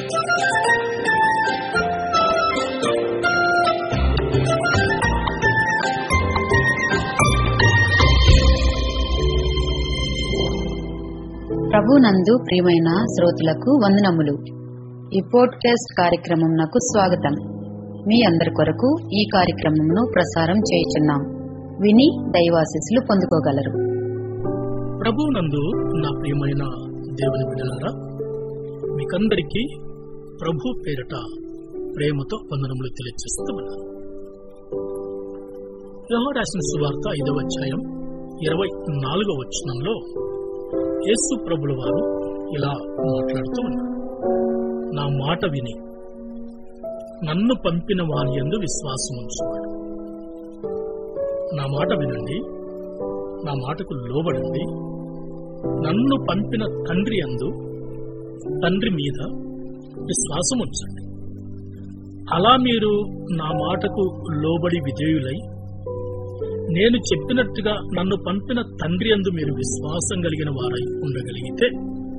ప్రభునందు ప్రియమైన శ్రోతలకు వందనములు ఈ పోడ్కాస్ట్ కార్యక్రమంనకు స్వాగతం మీ అందరి కొరకు ఈ కార్యక్రమమును ప్రసారం చేయుచున్నాం విని దైవాశీస్సులు పొందుకోగలరు ప్రభువునందు నా ప్రియమైన దేవుని బిడ్డలారా మీకందరికీ ప్రభు పేరట ప్రేమతో వందనములు తెలియజేస్తూ ఉన్నాను యోహో రాసిన సువార్త ఐదవ అధ్యాయం ఇరవై నాలుగవ వచనంలో యేసు ప్రభుల వారు ఇలా మాట్లాడుతూ ఉన్నారు నా మాట విని నన్ను పంపిన వాని యందు విశ్వాసం ఉంచువాడు నా మాట వినండి నా మాటకు లోబడండి నన్ను పంపిన తండ్రి అందు తండ్రి మీద విశ్వాసం ఉంచండి అలా మీరు నా మాటకు లోబడి విధేయులై నేను చెప్పినట్టుగా నన్ను పంపిన తండ్రి అందు మీరు విశ్వాసం కలిగిన వారై ఉండగలిగితే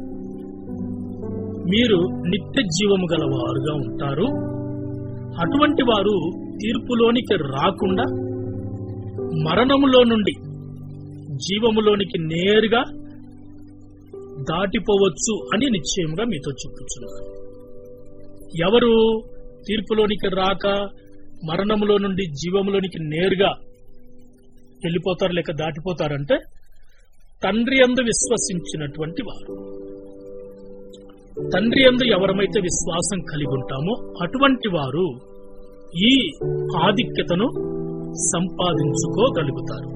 మీరు నిత్య జీవము గల వారుగా ఉంటారు అటువంటి వారు తీర్పులోనికి రాకుండా మరణములో నుండి జీవములోనికి నేరుగా దాటిపోవచ్చు అని నిశ్చయముగా మీతో చెప్పుచున్నాను ఎవరు తీర్పులోనికి రాక మరణములో నుండి జీవములోనికి నేరుగా వెళ్ళిపోతారు లేక దాటిపోతారంటే తండ్రి అందు విశ్వసించినటువంటి వారు తండ్రి అందు ఎవరమైతే విశ్వాసం కలిగి ఉంటామో అటువంటి వారు ఈ ఆధిక్యతను సంపాదించుకోగలుగుతారు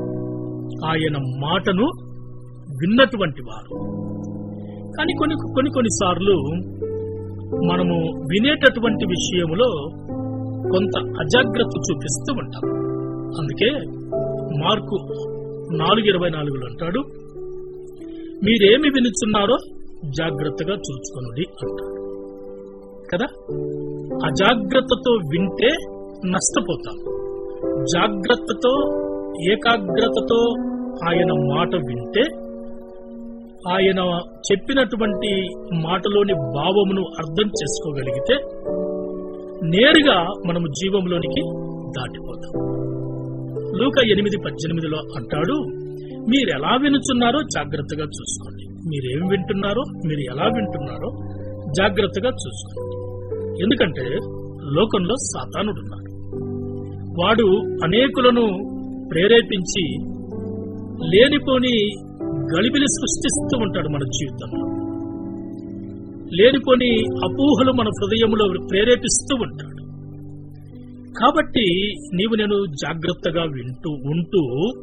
ఆయన మాటను విన్నటువంటి వారు కానీ కొన్ని కొన్ని కొన్నిసార్లు మనము వినేటటువంటి విషయములో కొంత అజాగ్రత్త చూపిస్తూ ఉంటాం అందుకే మార్కు నాలుగు ఇరవై నాలుగులో అంటాడు మీరేమి వినుచున్నారో జాగ్రత్తగా చూచుకొనుడి అంటాడు కదా అజాగ్రత్తతో వింటే నష్టపోతాం జాగ్రత్తతో ఏకాగ్రతతో ఆయన మాట వింటే ఆయన చెప్పినటువంటి మాటలోని భావమును అర్థం చేసుకోగలిగితే నేరుగా మనము జీవంలోనికి దాటిపోతాం లూక ఎనిమిది పద్దెనిమిదిలో అంటాడు మీరు ఎలా వినుచున్నారో జాగ్రత్తగా చూసుకోండి మీరేం వింటున్నారో మీరు ఎలా వింటున్నారో జాగ్రత్తగా చూసుకోండి ఎందుకంటే లోకంలో సాతానుడున్నాడు వాడు అనేకులను ప్రేరేపించి లేనిపోని గలిబిలి సృష్టిస్తూ ఉంటాడు మన జీవితంలో లేనిపోని అపోహలు మన హృదయంలో ప్రేరేపిస్తూ ఉంటాడు కాబట్టి నీవు నేను జాగ్రత్తగా వింటూ ఉంటూ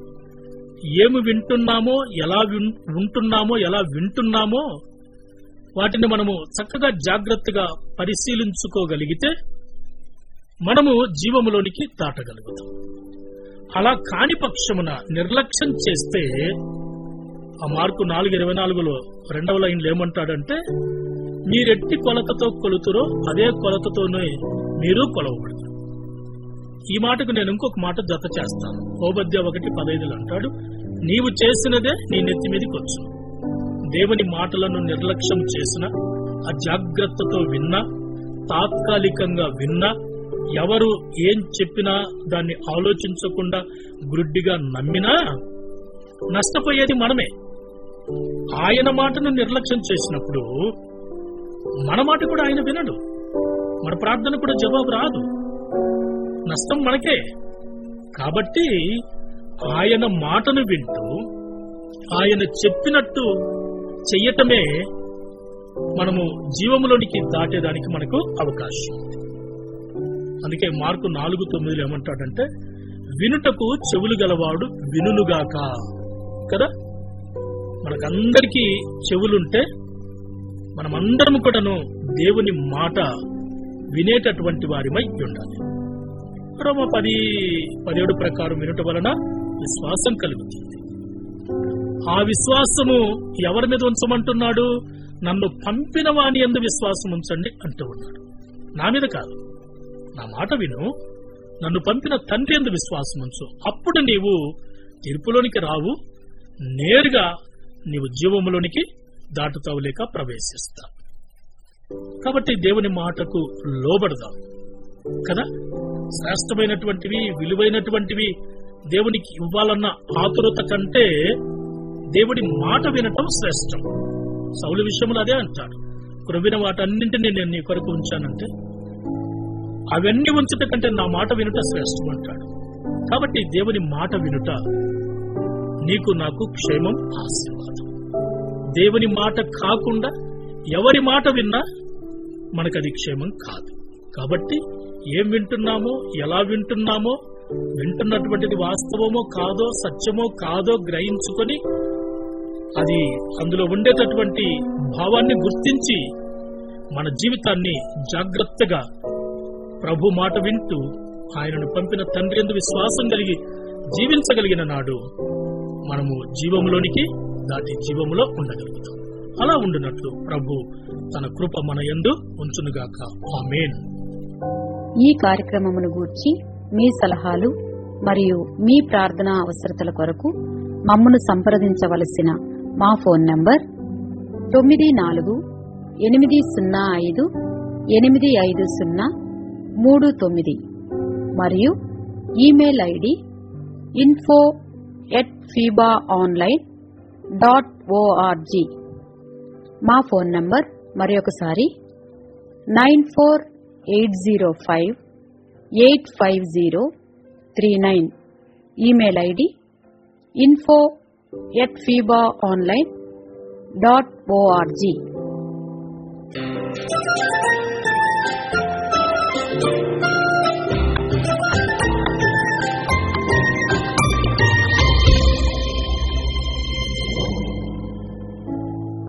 ఏమి వింటున్నామో ఎలా విన్- ఉంటున్నామో ఎలా వింటున్నామో వాటిని మనము చక్కగా జాగ్రత్తగా పరిశీలించుకోగలిగితే మనము జీవములోనికి దాటగలుగుతాం అలా కాని పక్షమున నిర్లక్ష్యం చేస్తే ఆ మార్కు నాలుగు ఇరవై నాలుగులో రెండవ లైన్లో ఏమంటాడంటే మీరెట్టి కొలతతో కొలుతురో అదే కొలతతోనే మీరు కొలవబడతారు ఈ మాటకు నేను ఇంకొక మాట జత చేస్తాను ఓబద్య ఒకటి పదైదులు అంటాడు నీవు చేసినదే నీ నెత్తి మీదకి వచ్చు దేవుని మాటలను నిర్లక్ష్యం చేసిన అజాగ్రత్తతో విన్నా తాత్కాలికంగా విన్నా ఎవరు ఏం చెప్పినా దాన్ని ఆలోచించకుండా గుడ్డిగా నమ్మినా నష్టపోయేది మనమే ఆయన మాటను నిర్లక్ష్యం చేసినప్పుడు మన మాట కూడా ఆయన వినడు మన ప్రార్థన కూడా జవాబు రాదు నష్టం మనకే కాబట్టి ఆయన మాటను వింటూ ఆయన చెప్పినట్టు చెయ్యటమే మనము జీవములోనికి దాటేదానికి మనకు అవకాశం ఉంది అందుకే మార్కు నాలుగు తొమ్మిదిలో ఏమంటాడంటే వినుటకు చెవులు గలవాడు వినుగాక కదా మనకందరికీ చెవులుంటే మనమందరం కూడాను దేవుని మాట వినేటటువంటి వారిమై ఉండాలి రోమ పది పదిహేడు ప్రకారం వినుట వలన విశ్వాసం కలుగుతుంది ఆ విశ్వాసము ఎవరి మీద ఉంచమంటున్నాడు నన్ను పంపిన వాని ఎందు విశ్వాసం ఉంచండి అంటూ ఉన్నాడు నా మీద కాదు నా మాట విను నన్ను పంపిన తండ్రి ఎందు విశ్వాసం ఉంచు అప్పుడు నీవు తీర్పులోనికి రావు నేరుగా నీవు జీవములోనికి దాటుతావు లేక ప్రవేశిస్తావు కాబట్టి దేవుని మాటకు లోబడదాం కదా శ్రేష్టమైనటువంటివి విలువైనటువంటివి దేవునికి ఇవ్వాలన్న ఆతురత కంటే దేవుడి మాట వినటం శ్రేష్టం సౌలు విషయంలో అదే అంటాడు క్రొవ్విన వాటన్నింటినీ నేను నీ కొరకు ఉంచానంటే అవన్నీ ఉంచుట కంటే నా మాట వినుట శ్రేష్టం అంటాడు కాబట్టి దేవుని మాట వినుట నీకు నాకు క్షేమం ఆశీర్వాదం దేవుని మాట కాకుండా ఎవరి మాట విన్నా మనకది క్షేమం కాదు కాబట్టి ఏం వింటున్నామో ఎలా వింటున్నామో వింటున్నటువంటిది వాస్తవమో కాదో సత్యమో కాదో గ్రహించుకొని అది అందులో ఉండేటటువంటి భావాన్ని గుర్తించి మన జీవితాన్ని జాగ్రత్తగా ప్రభు మాట వింటూ ఆయనను పంపిన తండ్రి ఎందు విశ్వాసం కలిగి జీవించగలిగిన నాడు మనము జీవంలోనికి దాటి జీవములో ఉండగలుగుతాం అలా ఉండునట్లు ప్రభు తన కృప మన యందు ఉంచునుగాక ఆమేన్ ఈ కార్యక్రమమును గూర్చి మీ సలహాలు మరియు మీ ప్రార్థనా అవసరతల కొరకు మమ్మను సంప్రదించవలసిన మా ఫోన్ నంబర్ తొమ్మిది నాలుగు ఎనిమిది సున్నా ఐదు ఎనిమిది ఐదు సున్నా మూడు తొమ్మిది మరియు email ID info at fiba online dot ORG మా ఫోన్ నంబర్ మరి ఒకసారి nine four eight zero five eight five zero three nine email ID info at fiba online dot ORG